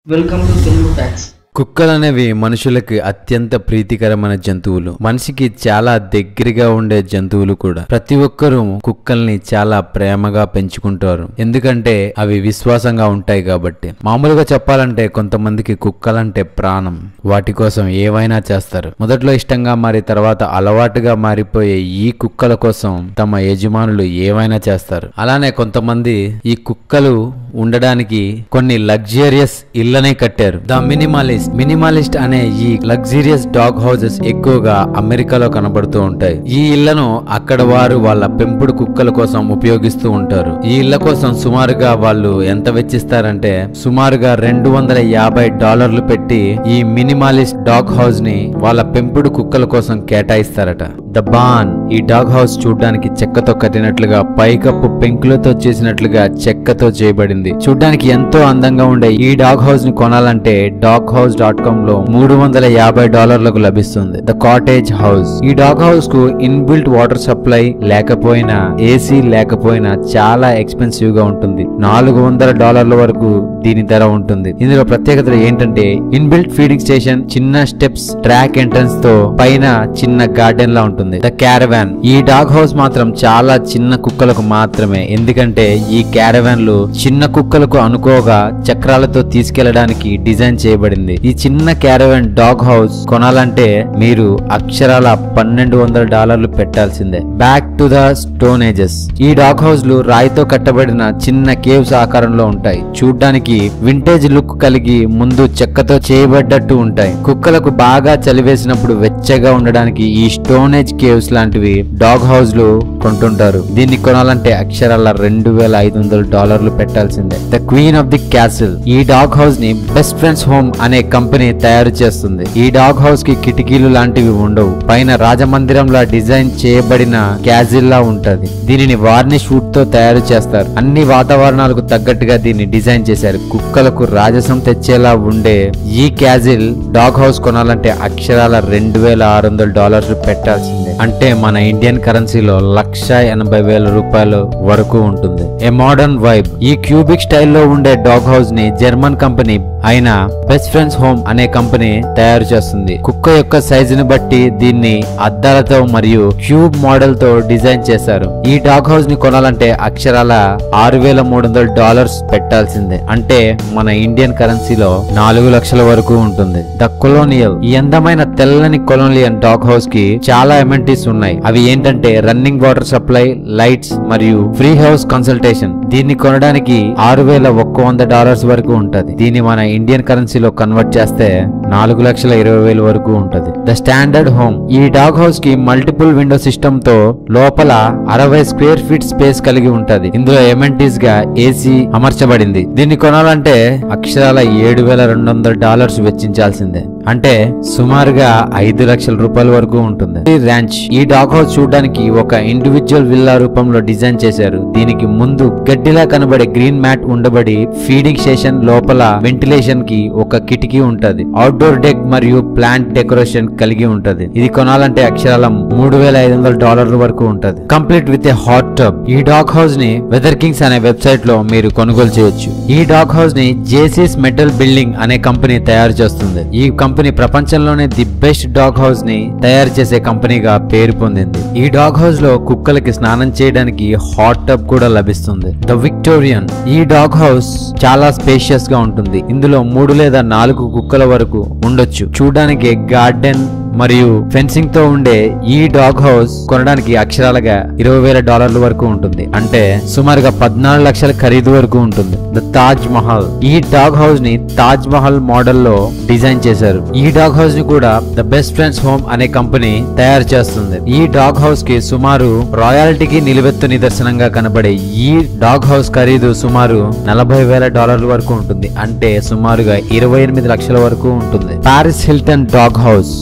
welcome to Telugu facts కుక్కలనేవి మనుషులకి అత్యంత ప్రీతికరమైన జంతువులు మనిషికి చాలా దగ్గరగా ఉండే జంతువులు కూడా ప్రతి ఒక్కరూ కుక్కల్ని చాలా ప్రేమగా పెంచుకుంటారు ఎందుకంటే అవి విశ్వాసంగా ఉంటాయి కాబట్టి మామూలుగా చెప్పాలంటే కొంతమందికి కుక్కలంటే ప్రాణం వాటి కోసం ఏవైనా చేస్తారు మొదట్లో ఇష్టంగా మారి తర్వాత అలవాటుగా మారిపోయే ఈ కుక్కల కోసం తమ యజమానులు ఏవైనా చేస్తారు అలానే కొంతమంది ఈ కుక్కలు ఉండడానికి కొన్ని లగ్జరియస్ ఇళ్లనే కట్టారు ద మినిమాలిస్ట్ మినిమాలిస్ట్ అనే ఈ లగ్జరియస్ డాగ్ హౌసెస్ ఎక్కువగా అమెరికాలో కనబడుతూ ఉంటాయి ఈ ఇళ్లను అక్కడ వారు వాళ్ళ పెంపుడు కుక్కల కోసం ఉపయోగిస్తూ ఉంటారు ఈ ఇళ్ల కోసం సుమారుగా వాళ్ళు ఎంత వెచ్చిస్తారంటే సుమారుగా రెండు వందల యాభై డాలర్లు పెట్టి ఈ మినిమాలిస్ట్ డాగ్ హౌస్ ని వాళ్ళ పెంపుడు కుక్కల కోసం కేటాయిస్తారట ద బాన్ ఈ డాగ్ హౌస్ చూడడానికి చెక్కతో కట్టినట్లుగా పైకప్పు పెంకులతో చేసినట్లుగా చెక్కతో చేయబడింది చూడడానికి ఎంతో అందంగా ఉండే ఈ డాగ్ హౌస్ ని కొనాలంటే డాగ్ హౌస్ డాట్ కామ్ లో మూడు వందల యాభై డాలర్లకు లభిస్తుంది ద కాటేజ్ హౌస్ ఈ డాగ్ హౌస్ కు ఇన్బిల్ట్ వాటర్ సప్లై లేకపోయినా ఏసీ లేకపోయినా చాలా ఎక్స్పెన్సివ్ గా ఉంటుంది నాలుగు వందల డాలర్ల వరకు దీని ధర ఉంటుంది ఇందులో ప్రత్యేకత ఏంటంటే ఇన్బిల్ట్ ఫీడింగ్ స్టేషన్ చిన్న స్టెప్స్ ట్రాక్ ఎంట్రన్స్ తో పైన చిన్న గార్డెన్ లా ఉంటుంది ద క్యారవాన్ ఈ డాగ్ హౌస్ మాత్రం చాలా చిన్న కుక్కలకు మాత్రమే ఎందుకంటే ఈ క్యారవాన్లు చిన్న కుక్కలకు అనుకోగా చక్రాలతో తీసుకెళ్లడానికి డిజైన్ చేయబడింది ఈ చిన్న క్యారవాన్ డాగ్ హౌస్ కొనాలంటే మీరు అక్షరాల పన్నెండు వందల డాలర్లు పెట్టాల్సిందే back to the stone ages ఈ డాగ్ హౌస్ లు రాయితో కట్టబడిన చిన్న కేవ్స్ ఆకారంలో ఉంటాయి చూడ్డానికి వింటేజ్ లుక్ కలిగి ముందు చెక్కతో చేయబడ్డట్టు ఉంటాయి కుక్కలకు బాగా చలివేసినప్పుడు వెచ్చగా ఉండడానికి ఈ స్టోన్ ఏజ్ కేవ్స్ లాంటివి డాగ్ హౌస్ లు కొంటుంటారు దీన్ని కొనాలంటే అక్షరాల రెండు వేల ఐదు వందల డాలర్లు పెట్టాల్సిందే the queen of the castle ఈ డాగ్ హౌస్ ని బెస్ట్ ఫ్రెండ్స్ హోమ్ అనే కంపెనీ తయారు చేస్తుంది ఈ డాగ్ హౌస్ కి కిటికీలు లాంటివి ఉండవు పైన రాజమందిరంలా డిజైన్ చేయబడిన క్యాజిల్ లా ఉంటది దీనిని వార్నిష్ వుడ్ తో తయారు చేస్తారు అన్ని వాతావరణాలకు తగ్గట్టుగా దీన్ని డిజైన్ చేశారు కుక్కలకు రాజసం తెచ్చేలా ఉండే ఈ క్యాజిల్ డాగ్ హౌస్ కొనాలంటే అక్షరాల రెండు వేల ఆరు వందల డాలర్స్ పెట్టాల్సిందే అంటే మన ఇండియన్ కరెన్సీలో లక్ష ఎనభై వేల రూపాయలు వరకు ఉంటుంది ఏ మోడర్న్ వైబ్ ఈ క్యూబిక్ స్టైల్లో ఉండే డాగ్ హౌస్ ని జర్మన్ కంపెనీ అయిన బెస్ట్ ఫ్రెండ్స్ హోమ్ అనే కంపెనీ తయారు చేస్తుంది కుక్క యొక్క సైజుని బట్టి దీన్ని అద్దాలతో మరియు క్యూబ్ మోడల్ తో డిజైన్ చేశారు ఈ డాగ్ హౌస్ ని కొనాలంటే అక్షరాల ఆరు వేల మూడు వందల డాలర్స్ పెట్టాల్సిందే అంటే మన ఇండియన్ కరెన్సీలో నాలుగు లక్షల వరకు ఉంటుంది ద కొలోనియల్ ఈ అందమైన తెల్లని కొలోనియల్ డాగ్ హౌస్ కి చాలా ఎమెంటీస్ ఉన్నాయి అవి ఏంటంటే రన్నింగ్ వాటర్ సప్లై లైట్స్ మరియు ఫ్రీ హౌస్ కన్సల్టేషన్ దీన్ని కొనడానికి ఆరు వేల ఒక్క వంద డాలర్స్ వరకు ఉంటది దీన్ని మన ఇండియన్ కరెన్సీలో కన్వర్ట్ చేస్తే నాలుగు లక్షల ఇరవై వేల వరకు ఉంటది ద స్టాండర్డ్ హోమ్ ఈ డాగ్ హౌస్ కి మల్టిపుల్ విండో సిస్టమ్ తో లోపల అరవై స్క్వేర్ ఫీట్ స్పేస్ కలిగి ఉంటది ఇందులో ఎమెంటీస్ గా ఏసీ అమర్చబడింది దీన్ని కొనాలంటే అక్షరాల ఏడు వేల రెండు వందల డాలర్స్ వెచ్చించాల్సిందే అంటే సుమారుగా ఐదు లక్షల రూపాయల వరకు ఉంటుంది ఈ ర్యాంచ్ ఈ డాగ్ హౌస్ చూడడానికి ఒక ఇండివిజువల్ విల్లా రూపంలో డిజైన్ చేశారు దీనికి ముందు గడ్డిలా కనబడే గ్రీన్ మ్యాట్ ఉండబడి ఫీడింగ్ స్టేషన్ లోపల వెంటిలేషన్ కి ఒక కిటికీ ఉంటది అవుట్డోర్ డెక్ మరియు ప్లాంట్ డెకరేషన్ కలిగి ఉంటది ఇది కొనాలంటే అక్షరాల మూడు వేల ఐదు వందల డాలర్ల వరకు ఉంటది complete with a hot tub ఈ డాగ్ హౌస్ ని వెదర్ కింగ్స్ అనే వెబ్సైట్ లో మీరు కొనుగోలు చేయొచ్చు ఈ డాగ్ హౌస్ ని జేసీస్ మెటల్ బిల్డింగ్ అనే కంపెనీ తయారు చేస్తుంది ఈ కంపెనీ ప్రపంచంలోనే ది బెస్ట్ డాగ్ హౌస్ ని తయారు చేసే కంపెనీగా పేరు పొందింది ఈ డాగ్ హౌస్ లో కుక్కలకి స్నానం చేయడానికి హాట్ టబ్ కూడా లభిస్తుంది ద విక్టోరియన్ ఈ డాగ్ హౌస్ చాలా స్పేషియస్ గా ఉంటుంది ఇందులో మూడు లేదా నాలుగు కుక్కల వరకు ఉండొచ్చు చూడడానికి గార్డెన్ మరియు ఫెన్సింగ్ తో ఉండే ఈ డాగ్ హౌస్ కొనడానికి అక్షరాలుగా ఇరవై వేల డాలర్ల వరకు ఉంటుంది అంటే సుమారుగా పద్నాలుగు లక్షల ఖరీదు వరకు ఉంటుంది ద తాజ్ మహల్ ఈ డాగ్ హౌస్ ని తాజ్ మహల్ మోడల్ లో డిజైన్ చేశారు ఈ డాగ్ హౌస్ ని కూడా ద బెస్ట్ ఫ్రెండ్స్ హోమ్ అనే కంపెనీ తయారు చేస్తుంది ఈ డాగ్ హౌస్ కి సుమారు రాయల్టీకి నిలువెత్తు నిదర్శనంగా కనబడే ఈ డాగ్ హౌస్ ఖరీదు సుమారు నలభై వేల డాలర్ల వరకు ఉంటుంది అంటే సుమారుగా ఇరవై ఎనిమిది లక్షల వరకు ఉంటుంది పారిస్ హిల్టన్ డాగ్ హౌస్ ఈ డాగ్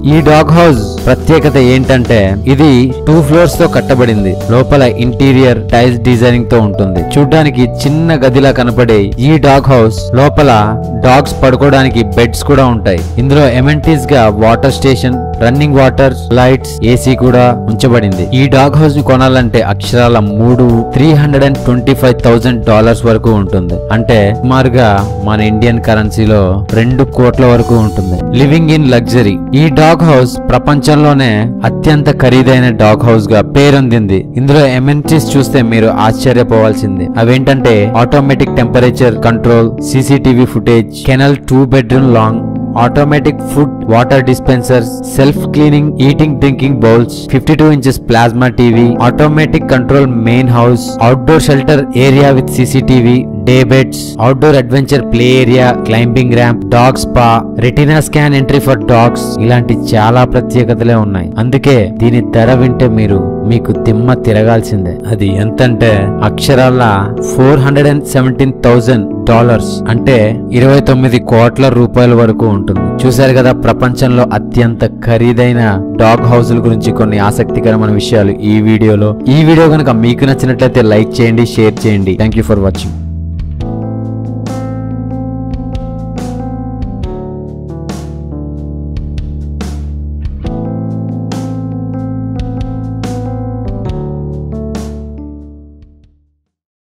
డాగ్ హౌస్ ప్రత్యేకత ఏంటంటే ఇది టూ ఫ్లోర్స్ తో కట్టబడింది లోపల ఇంటీరియర్ టైల్స్ డిజైనింగ్ తో ఉంటుంది చూడ్డానికి చిన్న గదిలా కనపడే ఈ డాగ్ హౌస్ లోపల డాగ్స్ పడుకోవడానికి బెడ్స్ కూడా ఉంటాయి ఇందులో ఎమెంటీస్ గా water station running water lights AC కూడా ఉంచబడింది ఈ డాగ్ హౌస్ ని కొనాలంటే అక్షరాల మూడు three hundred and twenty five thousand dollars వరకు ఉంటుంది అంటే సుమారుగా మన ఇండియన్ కరెన్సీలో రెండు కోట్ల వరకు ఉంటుంది లివింగ్ ఇన్ లగ్జరీ ఈ డాగ్ హౌస్ ప్రపంచంలోనే అత్యంత ఖరీదైన డాగ్ హౌస్ గా పేరొందింది ఇందులో ఎమ్యూనిటీస్ చూస్తే మీరు ఆశ్చర్యపోవాల్సిందే అవేంటంటే automatic temperature control CCTV footage kennel two bedroom lounge automatic food water dispensers self cleaning eating drinking bowls fifty two inches plasma TV automatic control main house outdoor shelter area with CCTV day beds outdoor adventure play area climbing ramp dog spa retina scan entry for dogs ఇలాంటి చాలా ప్రత్యేకతలే ఉన్నాయి అందుకే దీని ధర వింటే మీరు మీకు దిమ్మ తిరగాల్సిందే అది ఎంతంటే అక్షరాల four hundred and seventeen thousand dollars అంటే ఇరవై తొమ్మిది కోట్ల రూపాయల వరకు ఉంటుంది చూశారు కదా ప్రపంచంలో అత్యంత ఖరీదైన డాగ్ హౌస్ల గురించి కొన్ని ఆసక్తికరమైన విషయాలు ఈ వీడియోలో ఈ వీడియో కనుక మీకు నచ్చినట్లయితే లైక్ చేయండి షేర్ చేయండి థ్యాంక్ యూ ఫర్ వాచింగ్